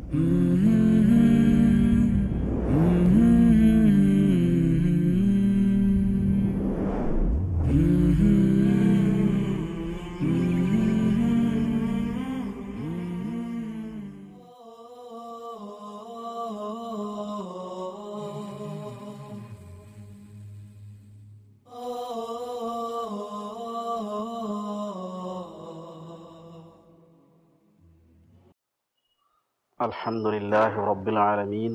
الحمد لله رب العالمين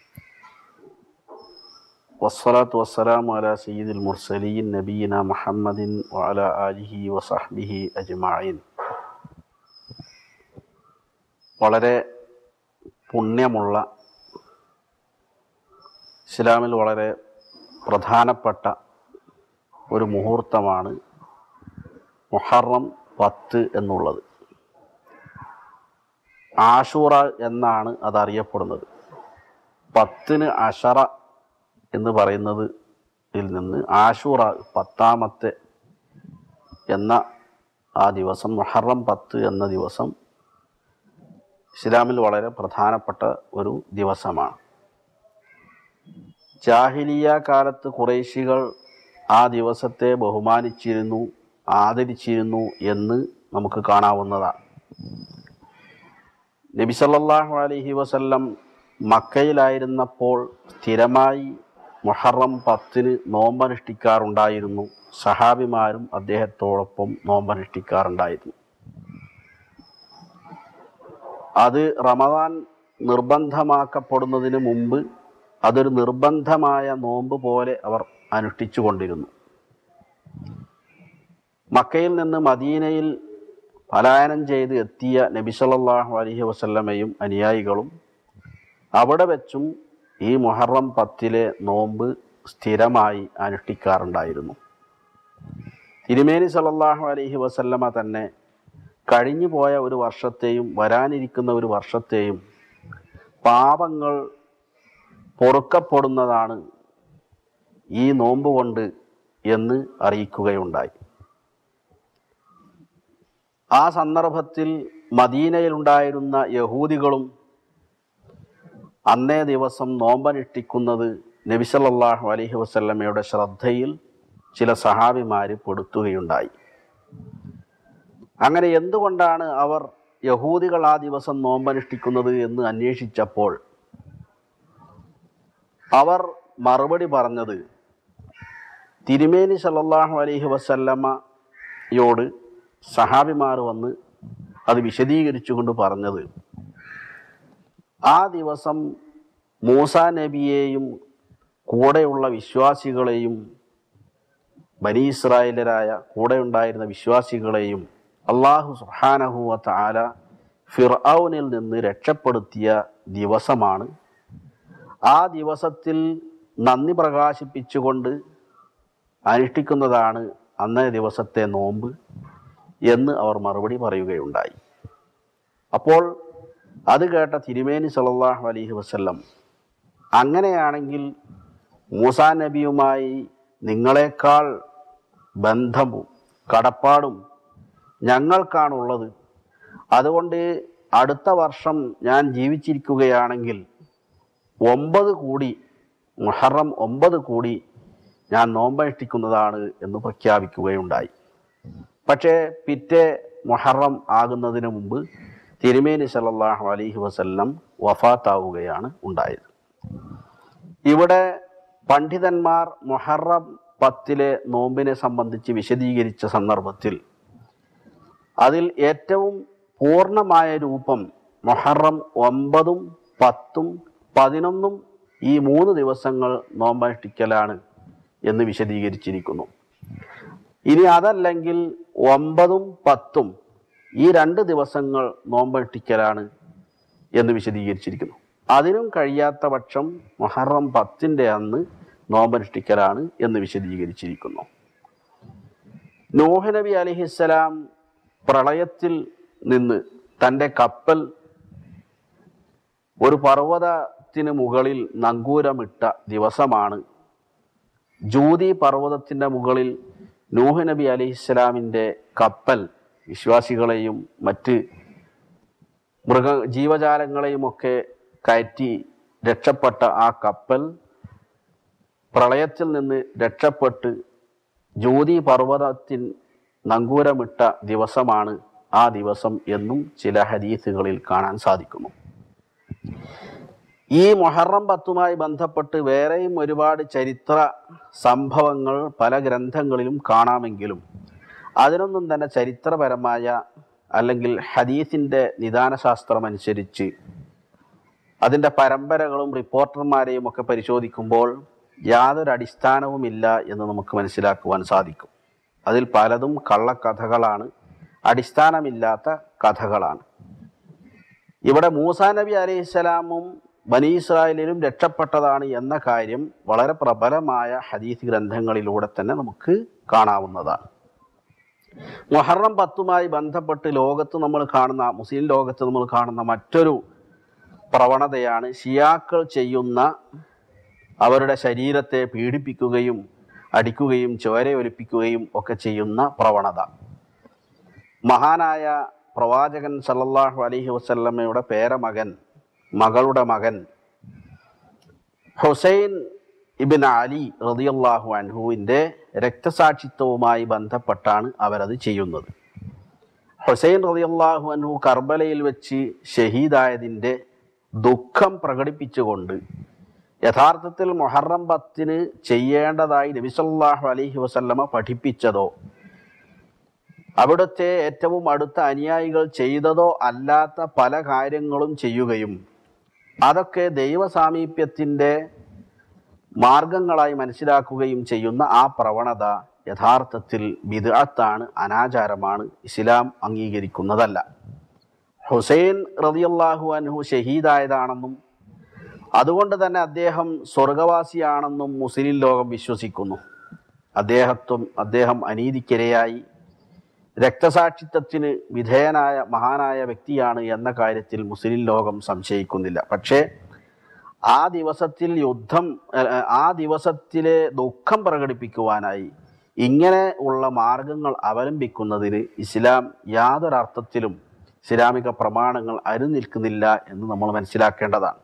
والصلاة والسلام على سيد المرسلين نبينا محمد وعلى آله وصحبه أجمعين വളരെ പുണ്യമുള്ള ഇസ്ലാമിൽ വളരെ പ്രധാനപ്പെട്ട ഒരു മുഹൂർത്തമാണ് മുഹറം പത്ത് എന്നുള്ളത് ആഷൂറ എന്നാണ് അതറിയപ്പെടുന്നത് പത്തിന് അഷറ എന്ന് പറയുന്നത് ഇതിൽ നിന്ന് ആഷൂറ പത്താമത്തെ എന്ന ആ ദിവസം മുഹറം പത്ത് എന്ന ദിവസം ഇസ്ലാമിൽ വളരെ പ്രധാനപ്പെട്ട ഒരു ദിവസമാണ് ജാഹിലിയ കാലത്ത് കുറേശികൾ ആ ദിവസത്തെ ബഹുമാനിച്ചിരുന്നു ആദരിച്ചിരുന്നു എന്ന് നമുക്ക് കാണാവുന്നതാണ് നബി സല്ലല്ലാഹു അലൈഹി വസല്ലം മക്കയിലായിരുന്നപ്പോൾ സ്ഥിരമായി മുഹറം പത്തിന് നോമ്പനുഷ്ഠിക്കാറുണ്ടായിരുന്നു സഹാബിമാരും അദ്ദേഹത്തോടൊപ്പം നോമ്പനുഷ്ഠിക്കാറുണ്ടായിരുന്നു അത് റമദാൻ നിർബന്ധമാക്കപ്പെടുന്നതിന് മുമ്പ് അതൊരു നിർബന്ധമായ നോമ്പ് പോലെ അവർ അനുഷ്ഠിച്ചു കൊണ്ടിരുന്നു മക്കയിൽ നിന്ന് മദീനയിൽ പലായനം ചെയ്ത് എത്തിയ നബി സല്ലല്ലാഹു അലൈഹി വസല്ലമയും അനുയായികളും അവിടെ വെച്ചും ഈ മുഹറം പത്തിലെ നോമ്പ് സ്ഥിരമായി അനുഷ്ഠിക്കാറുണ്ടായിരുന്നു തിരുമേനി സല്ലല്ലാഹു അലൈഹി വസല്ലമ തന്നെ കഴിഞ്ഞു പോയ ഒരു വർഷത്തെയും വരാനിരിക്കുന്ന ഒരു വർഷത്തെയും പാപങ്ങൾ പൊറുക്കപ്പെടുന്നതാണ് ഈ നോമ്പ് കൊണ്ട് എന്ന് അറിയിക്കുകയുണ്ടായി ആ സന്ദർഭത്തിൽ മദീനയിലുണ്ടായിരുന്ന യഹൂദികളും അന്നേ ദിവസം നോമ്പനുഷ്ഠിക്കുന്നത് നബിസല്ലാഹു അലൈഹി വസല്ലമയുടെ ശ്രദ്ധയിൽ ചില സഹാബിമാർ പെടുത്തുകയുണ്ടായി അങ്ങനെ എന്തുകൊണ്ടാണ് അവർ യഹൂദികൾ ആ ദിവസം നോമ്പനുഷ്ഠിക്കുന്നത് എന്ന് അന്വേഷിച്ചപ്പോൾ അവർ മറുപടി പറഞ്ഞത് തിരുമേനി സല്ലല്ലാഹു അലൈഹി വസല്ലമയോട് സഹാബിമാർ വന്ന് അത് വിശദീകരിച്ചുകൊണ്ട് പറഞ്ഞത് ആ ദിവസം മൂസ നബിയെയും കൂടെയുള്ള വിശ്വാസികളെയും ബനി ഇസ്രായേലരായ കൂടെ ഉണ്ടായിരുന്ന വിശ്വാസികളെയും അള്ളാഹു സുഹാനഹുവ താല ഫിർഔനിൽ നിന്ന് രക്ഷപ്പെടുത്തിയ ദിവസമാണ് ആ ദിവസത്തിൽ നന്ദി പ്രകാശിപ്പിച്ചുകൊണ്ട് അനുഷ്ഠിക്കുന്നതാണ് അന്നേ ദിവസത്തെ നോമ്പ് എന്ന് അവർ മറുപടി പറയുകയുണ്ടായി അപ്പോൾ അത് കേട്ട തിരുമേനി സല്ലല്ലാഹു അലൈഹി വസല്ലം അങ്ങനെയാണെങ്കിൽ മൂസാ നബിയുമായി നിങ്ങളെക്കാൾ ബന്ധവും കടപ്പാടും ഞങ്ങൾക്കാണുള്ളത് അതുകൊണ്ട് അടുത്ത വർഷം ഞാൻ ജീവിച്ചിരിക്കുകയാണെങ്കിൽ ഒമ്പത് കൂടി മുഹറം ഒമ്പത് കൂടി ഞാൻ നോമ്പനുഷ്ഠിക്കുന്നതാണ് എന്ന് പ്രഖ്യാപിക്കുകയുണ്ടായി പക്ഷേ പിറ്റേ മുഹറം ആകുന്നതിന് മുമ്പ് തിരുമേനി സല്ലല്ലാഹു അലൈഹി വസല്ലം വഫാത്താവുകയാണ് ഉണ്ടായത് ഇവിടെ പണ്ഡിതന്മാർ മുഹറം പത്തിലെ നോമ്പിനെ സംബന്ധിച്ച് വിശദീകരിച്ച സന്ദർഭത്തിൽ അതിൽ ഏറ്റവും പൂർണ്ണമായ രൂപം മുഹറം ഒമ്പതും പത്തും പതിനൊന്നും ഈ മൂന്ന് ദിവസങ്ങൾ നോമ്പനുഷ്ഠിക്കലാണ് എന്ന് വിശദീകരിച്ചിരിക്കുന്നു ഇനി അതല്ലെങ്കിൽ ഒമ്പതും പത്തും ഈ രണ്ട് ദിവസങ്ങൾ നോമ്പനുഷ്ഠിക്കലാണ് എന്ന് വിശദീകരിച്ചിരിക്കുന്നു അതിനും കഴിയാത്ത പക്ഷം മൊഹറം പത്തിൻ്റെ അന്ന് നോമ്പനുഷ്ഠിക്കലാണ് എന്ന് വിശദീകരിച്ചിരിക്കുന്നു നൂഹ് നബി അലിഹിസ്സലാം പ്രളയത്തിൽ നിന്ന് തൻ്റെ കപ്പൽ ഒരു പർവ്വതത്തിന് മുകളിൽ നങ്കൂരമിട്ട ദിവസമാണ് ജൂതി പർവ്വതത്തിൻ്റെ മുകളിൽ നൂഹ് നബി അലൈഹി ഇസ്ലാമിൻ്റെ കപ്പൽ വിശ്വാസികളെയും മറ്റ് മൃഗ ജീവജാലങ്ങളെയുമൊക്കെ കയറ്റി രക്ഷപ്പെട്ട ആ കപ്പൽ പ്രളയത്തിൽ നിന്ന് രക്ഷപ്പെട്ട് ജ്യോതി പർവ്വതത്തിൽ നങ്കൂരമിട്ട ദിവസമാണ് ആ ദിവസം എന്നും ചില ഹദീസുകളിൽ കാണാൻ സാധിക്കുന്നു ഈ മൊഹറം പത്തുമായി ബന്ധപ്പെട്ട് വേറെയും ഒരുപാട് ചരിത്ര സംഭവങ്ങൾ പല ഗ്രന്ഥങ്ങളിലും കാണാമെങ്കിലും അതിനൊന്നും തന്നെ ചരിത്രപരമായ അല്ലെങ്കിൽ ഹദീസിൻ്റെ നിദാനശാസ്ത്രം അനുസരിച്ച് അതിൻ്റെ പരമ്പരകളും റിപ്പോർട്ടർമാരെയും ഒക്കെ പരിശോധിക്കുമ്പോൾ യാതൊരു അടിസ്ഥാനവുമില്ല എന്ന് നമുക്ക് മനസ്സിലാക്കുവാൻ സാധിക്കും അതിൽ പലതും കള്ളക്കഥകളാണ് അടിസ്ഥാനമില്ലാത്ത കഥകളാണ് ഇവിടെ മൂസാ നബി അലൈഹിസ്സലാമും ബനി ഇസ്രായേലിലും രക്ഷപ്പെട്ടതാണ് എന്ന കാര്യം വളരെ പ്രബലമായ ഹദീസ് ഗ്രന്ഥങ്ങളിലൂടെ തന്നെ നമുക്ക് കാണാവുന്നതാണ് മൊഹറം പത്തുമായി ബന്ധപ്പെട്ട് ലോകത്ത് നമ്മൾ കാണുന്ന മുസ്ലിം ലോകത്ത് നമ്മൾ കാണുന്ന മറ്റൊരു പ്രവണതയാണ് ഷിയാക്കൾ ചെയ്യുന്ന അവരുടെ ശരീരത്തെ പീഡിപ്പിക്കുകയും അടിക്കുകയും ചോരയൊലിപ്പിക്കുകയും ഒക്കെ ചെയ്യുന്ന പ്രവണത മഹാനായ പ്രവാചകൻ സല്ലല്ലാഹു അലൈഹി വസല്ലമയുടെ പേരമകൻ മകളുടെ മകൻ ഹുസൈൻ ഇബിൻ അലി റളിയല്ലാഹു അൻഹുവിൻ്റെ രക്തസാക്ഷിത്വവുമായി ബന്ധപ്പെട്ടാണ് അവരത് ചെയ്യുന്നത് ഹുസൈൻ റളിയല്ലാഹു അൻഹു കർബലയിൽ വെച്ച് ഷഹീദായതിൻ്റെ ദുഃഖം പ്രകടിപ്പിച്ചുകൊണ്ട് യഥാർത്ഥത്തിൽ മൊഹറം പത്തിന് ചെയ്യേണ്ടതായി നബി സല്ലല്ലാഹു അലൈഹി വസല്ലമ പഠിപ്പിച്ചതോ അവിടുത്തെ ഏറ്റവും അടുത്ത അനുയായികൾ ചെയ്തതോ അല്ലാത്ത പല കാര്യങ്ങളും ചെയ്യുകയും അതൊക്കെ ദൈവസാമീപ്യത്തിൻ്റെ മാർഗങ്ങളായി മനസ്സിലാക്കുകയും ചെയ്യുന്ന ആ പ്രവണത യഥാർത്ഥത്തിൽ ബിദ്അത്താണ് അനാചാരമാണ് ഇസ്ലാം അംഗീകരിക്കുന്നതല്ല ഹുസൈൻ റളിയല്ലാഹു അൻഹു ഷഹീദായതാണെന്നും അതുകൊണ്ട് തന്നെ അദ്ദേഹം സ്വർഗവാസിയാണെന്നും മുസ്ലിം ലോകം വിശ്വസിക്കുന്നു അദ്ദേഹത്വം അദ്ദേഹം അനീതിക്കിരയായി രക്തസാക്ഷിത്വത്തിന് വിധേയനായ മഹാനായ വ്യക്തിയാണ് എന്ന കാര്യത്തിൽ മുസ്ലിം ലോകം സംശയിക്കുന്നില്ല പക്ഷേ ആ ദിവസത്തിൽ യുദ്ധം അഹ് ആ ദിവസത്തിലെ ദുഃഖം പ്രകടിപ്പിക്കുവാനായി ഇങ്ങനെ ഉള്ള മാർഗങ്ങൾ അവലംബിക്കുന്നതിന് ഇസ്ലാം യാതൊരർത്ഥത്തിലും ഇസ്ലാമിക പ്രമാണങ്ങൾ അനുനിൽക്കുന്നില്ല എന്ന് നമ്മൾ മനസ്സിലാക്കേണ്ടതാണ്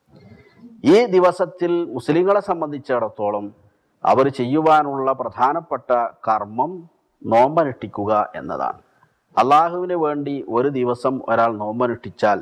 ഈ ദിവസത്തിൽ മുസ്ലിങ്ങളെ സംബന്ധിച്ചിടത്തോളം അവർ ചെയ്യുവാനുള്ള പ്രധാനപ്പെട്ട കർമ്മം നോമ്പനുഷ്ഠിക്കുക എന്നതാണ് അള്ളാഹുവിന് വേണ്ടി ഒരു ദിവസം ഒരാൾ നോമ്പനുഷ്ഠിച്ചാൽ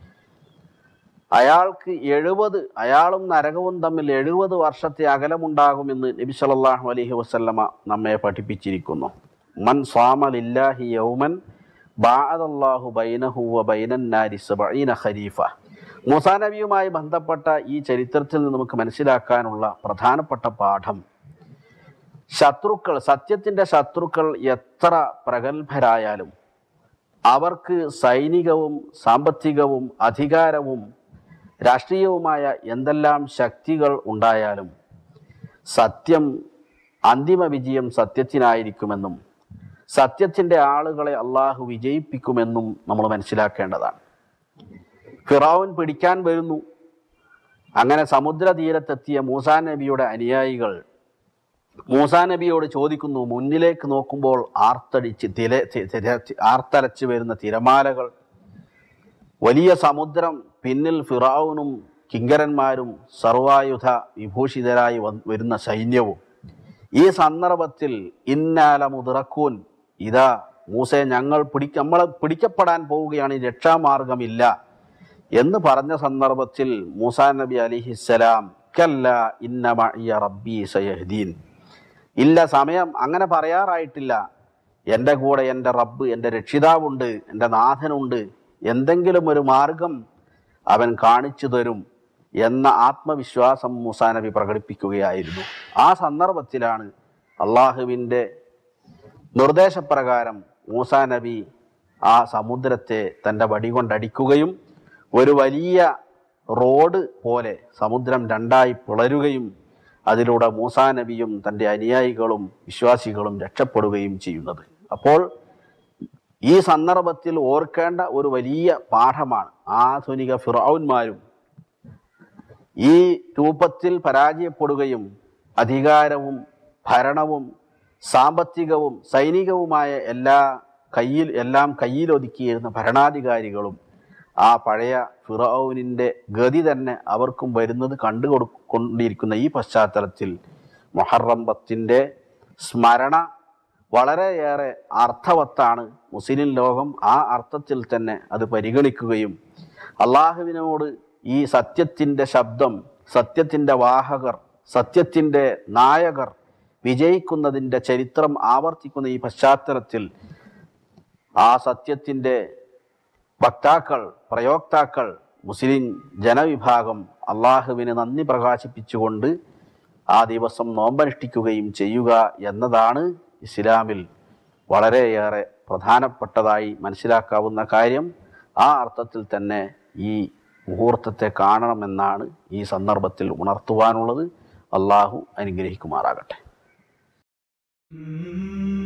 അയാൾക്ക് എഴുപത് അയാളും നരകവും തമ്മിൽ എഴുപത് വർഷത്തെ അകലമുണ്ടാകുമെന്ന് നബി സല്ലല്ലാഹു അലൈഹി വസല്ലമ നമ്മെ പഠിപ്പിച്ചിരിക്കുന്നു മൻ സ്വാമലില്ലാഹി യൗമൻ ബാഅദല്ലാഹു ബൈനഹു വ ബൈനൻ നാരി സബഈന ഖരീഫ മൂസാ നബിയുമായി ബന്ധപ്പെട്ട ഈ ചരിത്രത്തിൽ നിന്ന് നമുക്ക് മനസ്സിലാക്കാനുള്ള പ്രധാനപ്പെട്ട പാഠം ശത്രുക്കൾ സത്യത്തിന്റെ ശത്രുക്കൾ എത്ര പ്രഗത്ഭരായാലും അവർക്ക് സൈനികവും സാമ്പത്തികവും അധികാരവും രാഷ്ട്രീയവുമായ എന്തെല്ലാം ശക്തികൾ ഉണ്ടായാലും സത്യം അന്തിമ വിജയം സത്യത്തിനായിരിക്കുമെന്നും സത്യത്തിന്റെ ആളുകളെ അള്ളാഹു വിജയിപ്പിക്കുമെന്നും നമ്മൾ മനസ്സിലാക്കേണ്ടതാണ് ഫിറാവുൻ പിടിക്കാൻ വരുന്നു അങ്ങനെ സമുദ്രതീരത്തെത്തിയ മൂസാ നബിയുടെ അനുയായികൾ മൂസാ നബിയോട് ചോദിക്കുന്നു മുന്നിലേക്ക് നോക്കുമ്പോൾ ആർത്തടിച്ച് തിര തി- തിര- ആർത്തലച്ച് വരുന്ന തിരമാലകൾ വലിയ സമുദ്രം പിന്നിൽ ഫിറാവുനും കിങ്കരന്മാരും സർവായുധ വിഭൂഷിതരായി വന്ന് വരുന്ന സൈന്യവും ഈ സന്ദർഭത്തിൽ ഇന്നാല മുതിറക്കൂൻ ഇതാ മൂസെ ഞങ്ങൾ പിടിക്ക നമ്മൾ പിടിക്കപ്പെടാൻ പോവുകയാണ് ഈ രക്ഷാമാർഗമില്ല എന്ന് പറഞ്ഞ സന്ദർഭത്തിൽ മൂസാ നബി അലിഹിസ്സലാം കല്ല ഇന്ന മഅിയ റബ്ബി സയഹ്ദീൻ ഇല്ല സമയം അങ്ങനെ പറയാറായിട്ടില്ല എൻ്റെ കൂടെ എൻ്റെ റബ്ബ് എൻ്റെ രക്ഷിതാവുണ്ട് എൻ്റെ നാഥനുണ്ട് എന്തെങ്കിലും ഒരു മാർഗം അവൻ കാണിച്ചു തരും എന്ന ആത്മവിശ്വാസം മൂസാ നബി പ്രകടിപ്പിക്കുകയായിരുന്നു ആ സന്ദർഭത്തിലാണ് അള്ളാഹുവിൻ്റെ നിർദ്ദേശപ്രകാരം മൂസാ നബി ആ സമുദ്രത്തെ തൻ്റെ വടി കൊണ്ടടിക്കുകയും ഒരു വലിയ റോഡ് പോലെ സമുദ്രം രണ്ടായി പിളരുകയും അതിലൂടെ മൂസാ നബിയും തൻ്റെ അനുയായികളും വിശ്വാസികളും രക്ഷപ്പെടുകയും ചെയ്യുന്നത് അപ്പോൾ ഈ സന്ദർഭത്തിൽ ഓർക്കേണ്ട ഒരു വലിയ പാഠമാണ് ആധുനിക ഫിറൌന്മാരും ഈ രൂപത്തിൽ പരാജയപ്പെടുകയും അധികാരവും ഭരണവും സാമ്പത്തികവും സൈനികവുമായ എല്ലാ കയ്യിൽ എല്ലാം കയ്യിലൊതുക്കിയിരുന്ന ഭരണാധികാരികളും ആ പഴയ ഫിറൌനിൻ്റെ ഗതി തന്നെ അവർക്കും വരുന്നത് കണ്ടു കൊണ്ടിരിക്കുന്ന ഈ പശ്ചാത്തലത്തിൽ മൊഹറം പത്തിൻ്റെ സ്മരണ വളരെയേറെ അർത്ഥവത്താണ് മുസ്ലിം ലോകം ആ അർത്ഥത്തിൽ തന്നെ അത് പരിഗണിക്കുകയും അള്ളാഹുവിനോട് ഈ സത്യത്തിൻ്റെ ശബ്ദം സത്യത്തിൻ്റെ വാഹകർ സത്യത്തിൻ്റെ നായകർ വിജയിക്കുന്നതിൻ്റെ ചരിത്രം ആവർത്തിക്കുന്ന ഈ പശ്ചാത്തലത്തിൽ ആ സത്യത്തിൻ്റെ വക്താക്കൾ പ്രയോക്താക്കൾ മുസ്ലിം ജനവിഭാഗം അള്ളാഹുവിന് നന്ദി പ്രകാശിപ്പിച്ചുകൊണ്ട് ആ ദിവസം നോമ്പനുഷ്ഠിക്കുകയും ചെയ്യുക എന്നതാണ് ഇസ്ലാമിൽ വളരെയേറെ പ്രധാനപ്പെട്ടതായി മനസ്സിലാക്കാവുന്ന കാര്യം ആ അർത്ഥത്തിൽ തന്നെ ഈ മുഹൂർത്തത്തെ കാണണമെന്നാണ് ഈ സന്ദർഭത്തിൽ ഉണർത്തുവാനുള്ളത് അള്ളാഹു അനുഗ്രഹിക്കുമാറാകട്ടെ Mm-hmm.